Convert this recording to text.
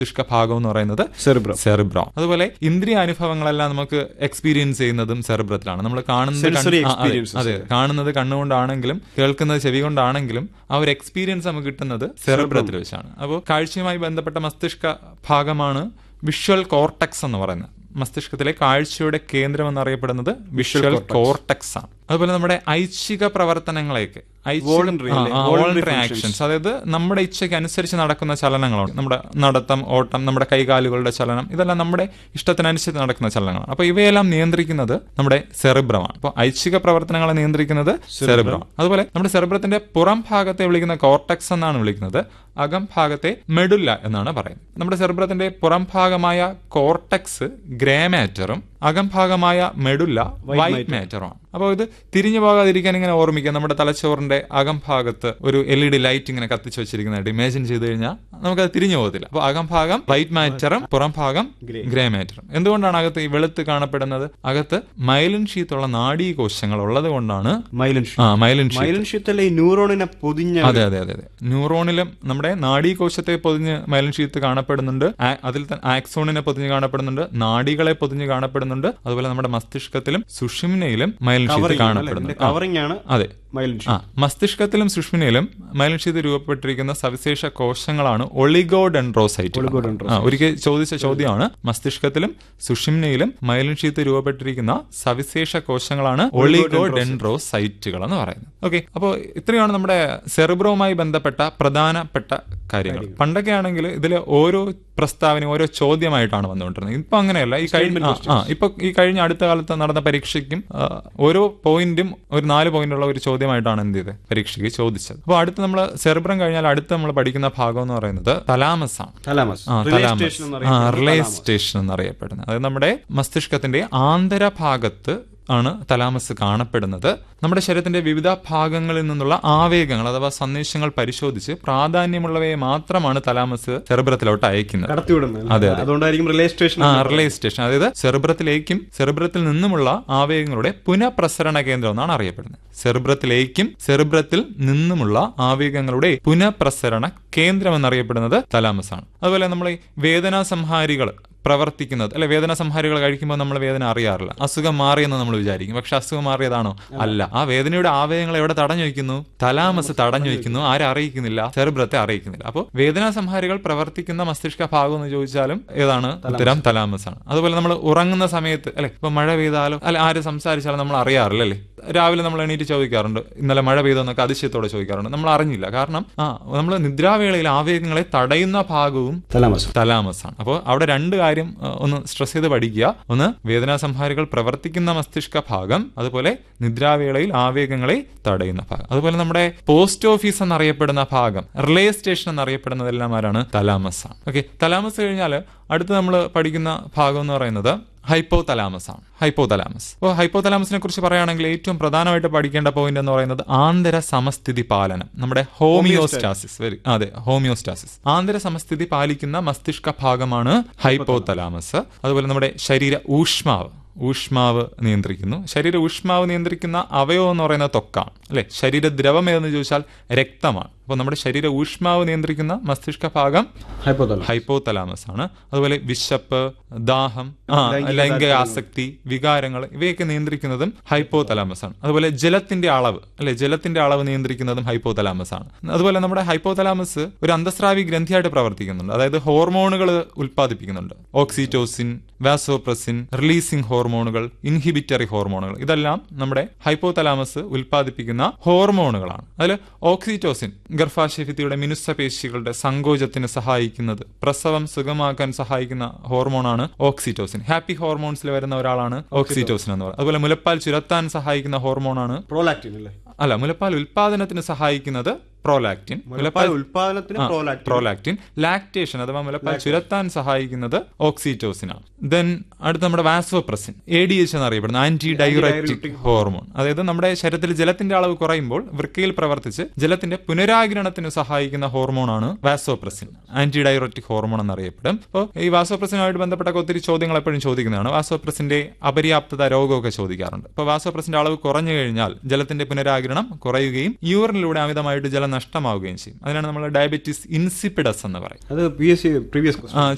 മസ്തിഷ്ക ഭാഗം എന്ന് പറയുന്നത് സെറിബ്രം സെറിബ്രം അതുപോലെ ഇന്ദ്രിയ അനുഭവങ്ങളെല്ലാം നമുക്ക് എക്സ്പീരിയൻസ് ചെയ്യുന്നതും സെറിബ്രത്തിലാണ് നമ്മൾ കാണുന്നത് കണ്ണ്- Sensory ആ, അതെ, experiences. അതെ കാണുന്നത് കണ്ണുകൊണ്ടാണെങ്കിലും കേൾക്കുന്നത് ചെവി കൊണ്ടാണെങ്കിലും ആ ഒരു എക്സ്പീരിയൻസ് നമുക്ക് കിട്ടുന്നത് സെറിബ്രത്തിൽ വെച്ചാണ് അപ്പോൾ കാഴ്ചയുമായി ബന്ധപ്പെട്ട മസ്തിഷ്ക ഭാഗമാണ് വിഷ്വൽ കോർട്ടക്സ് എന്ന് പറയുന്നത് മസ്തിഷ്കത്തിലെ കാഴ്ചയുടെ കേന്ദ്രം എന്നറിയപ്പെടുന്നത് വിഷ്വൽ കോർട്ടക്സ് ആണ് അതുപോലെ നമ്മുടെ ഐച്ഛിക പ്രവർത്തനങ്ങളെയൊക്കെ Voluntary അല്ലേ? Voluntary വോളണ്ടറി ആക്ഷൻസ് അതായത് നമ്മുടെ ഇച്ഛയ്ക്ക് അനുസരിച്ച് നടക്കുന്ന ചലനങ്ങളാണ് നമ്മുടെ നടത്തം ഓട്ടം നമ്മുടെ കൈകാലുകളുടെ ചലനം ഇതെല്ലാം നമ്മുടെ ഇഷ്ടത്തിനനുസരിച്ച് നടക്കുന്ന ചലനങ്ങളാണ് അപ്പൊ ഇവയെല്ലാം നിയന്ത്രിക്കുന്നത് നമ്മുടെ സെറിബ്രമാണ് അപ്പോൾ ഐച്ഛിക പ്രവർത്തനങ്ങളെ നിയന്ത്രിക്കുന്നത് സെറിബ്രമാണ് അതുപോലെ നമ്മുടെ സെറിബ്രത്തിന്റെ പുറം ഭാഗത്തെ വിളിക്കുന്ന കോർട്ടക്സ് എന്നാണ് വിളിക്കുന്നത് അകം ഭാഗത്തെ മെഡുല്ല എന്നാണ് പറയുന്നത് നമ്മുടെ സെറിബ്രത്തിന്റെ പുറം ഭാഗമായ കോർട്ടക്സ് ഗ്രേ മാറ്ററും അകം ഭാഗമായ മെഡുല്ല വൈറ്റ് മാറ്ററുമാണ് അപ്പോൾ ഇത് തിരിഞ്ഞു പോകാതിരിക്കാൻ ഇങ്ങനെ ഓർമ്മിക്കുക നമ്മുടെ തലച്ചോറിന്റെ അകം ഭാഗത്ത് ഒരു എൽ ഇ ഡി ലൈറ്റ് ഇങ്ങനെ കത്തിച്ച് വെച്ചിരിക്കുന്നതായിട്ട് ഇമാജിൻ ചെയ്ത് കഴിഞ്ഞാൽ നമുക്കത് തിരിഞ്ഞു പോകത്തില്ല അപ്പോൾ അകം ഭാഗം വൈറ്റ് മാറ്ററും പുറം ഭാഗം ഗ്രേ മാറ്ററും എന്തുകൊണ്ടാണ് അകത്ത് ഈ വെളുത്ത് കാണപ്പെടുന്നത് അകത്ത് മൈലിൻ ഷീത്തുള്ള നാഡീകോശങ്ങൾ ഉള്ളത് കൊണ്ടാണ് മൈലൻ ആ മൈലിൻ ഷീത്ത് മൈലൻ ഷീത്തല്ലേ ഈ ന്യൂറോണിനെ പൊതിഞ്ഞ അതെ അതെ അതെ അതെ ന്യൂറോണിലും നമ്മുടെ നാഡീകോശത്തെ പൊതിഞ്ഞ് മൈലിൻ ഷീത്ത് കാണപ്പെടുന്നുണ്ട് ആ- അതിൽ തന്നെ ആക്സോണിനെ പൊതിഞ്ഞ് കാണപ്പെടുന്നുണ്ട് നാഡികളെ പൊതിഞ്ഞ് കാണപ്പെടുന്നുണ്ട് അതുപോലെ നമ്മുടെ മസ്തിഷ്കത്തിലും സുഷിമ്നയിലും മൈലിൻ ഷീത്ത് കാണപ്പെടുന്നുണ്ട് ആ, കവറിംഗ് ആണ് അതെ മൈലൻ ആ മസ്തിഷ്കത്തിലും സുഷ്മിനയിലും മൈലിൻ ഷീത്ത് രൂപപ്പെട്ടിരിക്കുന്ന സവിശേഷ കോശങ്ങളാണ് ഒളിഗോഡെൻഡ്രോസൈറ്റ് ആ ഒരിക്കൽ ചോദിച്ച ചോദ്യമാണ് മസ്തിഷ്കത്തിലും സുഷിമ്നയിലും മൈലിൻ ഷീത്ത് രൂപപ്പെട്ടിരിക്കുന്ന സവിശേഷ കോശങ്ങളാണ് ഒളിഗോഡെൻഡ്രോസൈറ്റുകൾ എന്ന് പറയുന്നത് ഓക്കെ അപ്പോൾ ഇത്രയാണ് നമ്മുടെ സെറിബ്രോവുമായി ബന്ധപ്പെട്ട പ്രധാനപ്പെട്ട കാര്യങ്ങൾ പണ്ടൊക്കെ ആണെങ്കിൽ ഇതിൽ ഓരോ പ്രസ്താവന ഓരോ ചോദ്യമായിട്ടാണ് വന്നുകൊണ്ടിരുന്നത് ഇപ്പൊ അങ്ങനെയല്ല ഈ കഴിഞ്ഞ ആ, ആ ഇപ്പൊ ഈ കഴിഞ്ഞ അടുത്ത കാലത്ത് നടന്ന പരീക്ഷയ്ക്കും ആ, ഓരോ പോയിന്റും ഒരു നാല് പോയിന്റ് ഉള്ള ഒരു ചോദ്യമായിട്ടാണ് എന്ത് ചെയ്തത് പരീക്ഷയ്ക്ക് ചോദിച്ചത് അപ്പോൾ അടുത്ത് നമ്മൾ സെറിബ്രം കഴിഞ്ഞാൽ അടുത്ത് നമ്മൾ പഠിക്കുന്ന ഭാഗം എന്ന് പറയുന്നത് തലാമസ് ആണ് തലാമസ് ആ, റിലേ തലാമസ്. സ്റ്റേഷൻ എന്ന് ആ, അറിയപ്പെടുന്നത് റിലേ തലാമസ്. സ്റ്റേഷൻ എന്നറിയപ്പെടുന്നത് അത് നമ്മുടെ മസ്തിഷ്കത്തിന്റെ ആന്തരഭാഗത്ത് ആണ് തലാമസ് കാണപ്പെടുന്നത് നമ്മുടെ ശരീരത്തിന്റെ വിവിധ ഭാഗങ്ങളിൽ നിന്നുള്ള ആവേഗങ്ങൾ അഥവാ സന്ദേശങ്ങൾ പരിശോധിച്ച് പ്രാധാന്യമുള്ളവയെ മാത്രമാണ് തലാമസ് സെറിബ്രത്തിലോട്ട് അയക്കുന്നത് കടത്തിവിടുന്നത് അതെ, അതെ. അതുകൊണ്ടായിരിക്കും റിലേ സ്റ്റേഷൻ ആ റിലേ സ്റ്റേഷൻ അതായത് സെറിബ്രത്തിലേക്കും സെറിബ്രത്തിൽ നിന്നുമുള്ള ആവേഗങ്ങളുടെ പുനഃപ്രസരണ കേന്ദ്രം എന്നാണ് അറിയപ്പെടുന്നത് സെറിബ്രത്തിലേക്കും സെറിബ്രത്തിൽ നിന്നുമുള്ള ആവേഗങ്ങളുടെ പുനഃപ്രസരണ കേന്ദ്രം എന്നറിയപ്പെടുന്നത് തലാമസ് ആണ് അതുപോലെ നമ്മൾ ഈ വേദനാ സംഹാരികൾ പ്രവർത്തിക്കുന്നത് അല്ലെ വേദന സംഹാരികൾ കഴിക്കുമ്പോൾ നമ്മൾ വേദന അറിയാറില്ല അസുഖം മാറിയെന്ന് നമ്മൾ വിചാരിക്കും പക്ഷെ അസുഖം മാറിയതാണോ അല്ല ആ വേദനയുടെ ആവേഗങ്ങൾ എവിടെ തടഞ്ഞു വയ്ക്കുന്നു തലാമസ് തടഞ്ഞു വയ്ക്കുന്നു ആരെ അറിയിക്കുന്നില്ല സെറിബ്രത്തെ അറിയിക്കുന്നില്ല അപ്പോൾ വേദനാ സംഹാരികൾ പ്രവർത്തിക്കുന്ന മസ്തിഷ്ക ഭാഗം എന്ന് ചോദിച്ചാലും ഏതാണ് ഉത്തരം തലാമസ് ആണ് അതുപോലെ നമ്മൾ ഉറങ്ങുന്ന സമയത്ത് അല്ലെ ഇപ്പൊ മഴ പെയ്താലോ അല്ലെ ആര് സംസാരിച്ചാലും നമ്മൾ അറിയാറില്ല അല്ലേ രാവിലെ നമ്മൾ എണീറ്റ് ചോദിക്കാറുണ്ട് ഇന്നലെ മഴ പെയ്തെന്നൊക്കെ അതിശയത്തോടെ ചോദിക്കാറുണ്ട് നമ്മൾ അറിഞ്ഞില്ല കാരണം ആ നമ്മൾ നിദ്രാവേളയിൽ ആവേഗങ്ങളെ തടയുന്ന ഭാഗവും തലാമസ് തലാമസ് ആണ് അപ്പോൾ അവിടെ രണ്ട് കാര്യം ആ, ഒന്ന് സ്ട്രെസ് ചെയ്ത് പഠിക്കുക ഒന്ന് വേദനാ സംഹാരികൾ പ്രവർത്തിക്കുന്ന മസ്തിഷ്ക ഭാഗം അതുപോലെ നിദ്രാവേളയിൽ ആവേഗങ്ങളെ തടയുന്ന ഭാഗം അതുപോലെ നമ്മുടെ പോസ്റ്റ് ഓഫീസ് എന്നറിയപ്പെടുന്ന ഭാഗം റിലേ സ്റ്റേഷൻ എന്നറിയപ്പെടുന്നതെല്ലാം ആരാണ് തലാമസ് ആണ് ഓക്കെ തലാമസ് കഴിഞ്ഞാൽ അടുത്ത് നമ്മൾ പഠിക്കുന്ന ഭാഗം എന്ന് പറയുന്നത് ഹൈപ്പോ തലാമസ് ആണ് ഹൈപ്പോ തലാമസ് അപ്പോൾ ഹൈപ്പോ തലാമസിനെ കുറിച്ച് പറയുകയാണെങ്കിൽ ഏറ്റവും പ്രധാനമായിട്ട് പഠിക്കേണ്ട പോയിന്റ് എന്ന് പറയുന്നത് ആന്തര സമസ്ഥിതി പാലനം നമ്മുടെ ഹോമിയോസ്റ്റാസിസ് വെരി അതെ ഹോമിയോസ്റ്റാസിസ് ആന്തര സമസ്ഥിതി പാലിക്കുന്ന മസ്തിഷ്ക ഭാഗമാണ് ഹൈപ്പോ തലാമസ് അതുപോലെ നമ്മുടെ ശരീര ഊഷ്മാവ് ഊഷ്മാവ് നിയന്ത്രിക്കുന്നു ശരീര ഊഷ്മാവ് നിയന്ത്രിക്കുന്ന അവയവം എന്ന് പറയുന്നത് ത്വക്കാണ് അല്ലെ ശരീര ദ്രവം ഏതെന്ന് ചോദിച്ചാൽ രക്തമാണ് അപ്പോൾ നമ്മുടെ ശരീര ഊഷ്മാവ് നിയന്ത്രിക്കുന്ന മസ്തിഷ്ക ഭാഗം ഹൈപ്പോതലാമസ് ഹൈപ്പോ തലാമസ് ആണ് അതുപോലെ വിശപ്പ് ദാഹം ആ ലൈംഗിക ആസക്തി വികാരങ്ങൾ ഇവയൊക്കെ നിയന്ത്രിക്കുന്നതും ഹൈപ്പോ തലാമസ് ആണ് അതുപോലെ ജലത്തിന്റെ അളവ് അല്ലെ ജലത്തിന്റെ അളവ് നിയന്ത്രിക്കുന്നതും ഹൈപ്പോ തലാമസ് ആണ് അതുപോലെ നമ്മുടെ ഹൈപ്പോ തലാമസ് ഒരു അന്തസ്രാവി ഗ്രന്ഥിയായിട്ട് പ്രവർത്തിക്കുന്നുണ്ട് അതായത് ഹോർമോണുകൾ ഉൽപ്പാദിപ്പിക്കുന്നുണ്ട് ഓക്സിറ്റോസിൻ വാസോപ്രസിൻ റിലീസിംഗ് ഹോർമോണുകൾ ഇൻഹിബിറ്ററി ഹോർമോണുകൾ ഇതെല്ലാം നമ്മുടെ ഹൈപ്പോ തലാമസ് ഉൽപ്പാദിപ്പിക്കുന്ന ഹോർമോണുകളാണ് അതിൽ ഓക്സിറ്റോസിൻ ഗർഭാശയഭിത്തിയുടെ മിനുസപേശികളുടെ സങ്കോചത്തിന് സഹായിക്കുന്നത് പ്രസവം സുഗമാക്കാൻ സഹായിക്കുന്ന ഹോർമോണാണ് ഓക്സിറ്റോസിൻ ഹാപ്പി ഹോർമോൺസിൽ വരുന്ന ഒരാളാണ് ഓക്സിറ്റോസിൻ എന്ന് പറയുന്നത് അതുപോലെ മുലപ്പാൽ ചുരത്താൻ സഹായിക്കുന്ന ഹോർമോണാണ് പ്രോലാക്റ്റിൻ അല്ലേ അല്ല മുലപ്പാൽ ഉൽപാദനത്തിന് സഹായിക്കുന്നത് പ്രോലാക്റ്റിൻ മുലപ്പാൽ ഉൽപാദനത്തിന് പ്രോലാക്റ്റിൻ പ്രോലാക്റ്റിൻ ലാക്ടേഷൻ അഥവാ മുലപ്പാൽ ചുരത്താൻ സഹായിക്കുന്നത് ഓക്സിറ്റോസിൻ ആണ് ദെൻ അടുത്ത നമ്മുടെ വാസോപ്രസിൻ എ ഡി എച്ച് എന്നറിയപ്പെടുന്ന ആന്റി ഡയൂററ്റിക് ഹോർമോൺ അതായത് നമ്മുടെ ശരീരത്തിൽ ജലത്തിന്റെ അളവ് കുറയുമ്പോൾ വൃക്കയിൽ പ്രവർത്തിച്ച് ജലത്തിന്റെ പുനരാകിരണത്തിന് സഹായിക്കുന്ന ഹോർമോണാണ് വാസോപ്രസിൻ ആന്റി ഡയൂററ്റിക് ഹോർമോൺ എന്നറിയപ്പെടും അപ്പോൾ ഈ വാസോപ്രസിനുമായിട്ട് ബന്ധപ്പെട്ട ഒത്തിരി ചോദ്യങ്ങൾ എപ്പോഴും ചോദിക്കുന്നതാണ് വാസോപ്രസിന്റെ അപര്യാപ്തത രോഗമൊക്കെ ചോദിക്കാറുണ്ട് അപ്പോൾ വാസോപ്രസിന്റെ അളവ് കുറഞ്ഞു കഴിഞ്ഞാൽ ജലത്തിന്റെ പുനരാകിരണം കുറയുകയും യൂറിനിലൂടെ അമിതമായിട്ട് ജലം നഷ്ടമാവുകയും ചെയ്യും അതിനാണ് നമ്മൾ ഡയബറ്റീസ് ഇൻസിപ്പിഡസ് എന്ന് പറയും അത് പി എസ് സി പ്രീവിയസ് ആ,